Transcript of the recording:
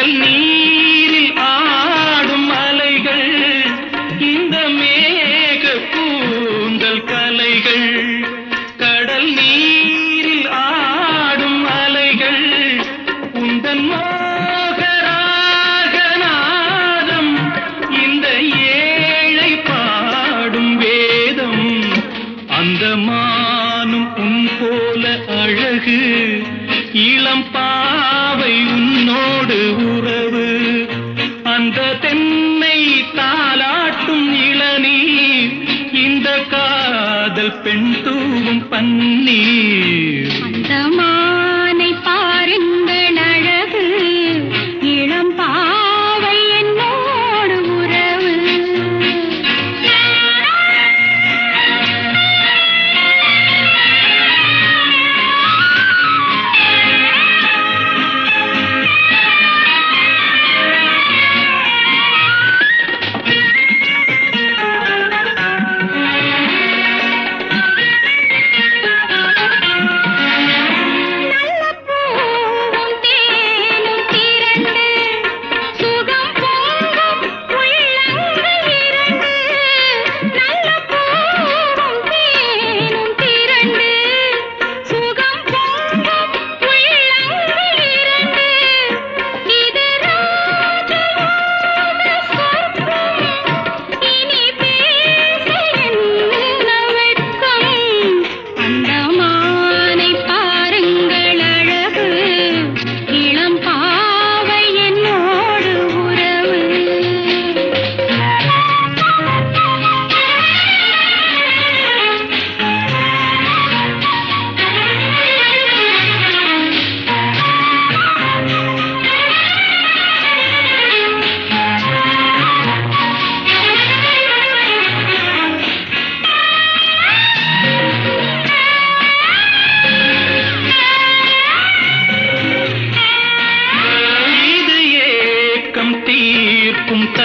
கடல் நீரில் ஆடும் அலைகள் இந்த மேக கூந்தல் கலைகள் கடல் நீரில் ஆடும் அலைகள் உந்தன் மோகராகநாதம் இந்த ஏழை பாடும் வேதம் அந்த மானும் உன் போல அழகு இளம் பாவை உன்னோடு உறவு அந்த தென்னை தாலாட்டும் இளநீர் இந்த காதல் பெண் தூவும் பன்னீர் அந்த மானை பாருங்கள் அழகு இளம் பாவை என்னோடு உறவு நல்ல பூவும் தேனும் திரண்டு சுகம் பொங்கும் உள்ளங்கள் இரண்டு நல்ல பூவும் தேனும் திரண்டு சுகம் பொங்கும் உள்ளங்கள் இரண்டு இது ராஜயோக சொர்க்கம் இனி பேச என்ன வெட்கம் அந்த மானை பாருங்கள் அழகு இளம் பாவை என்னோடு உறவு இது ஏக்கம் தீர்க்கும்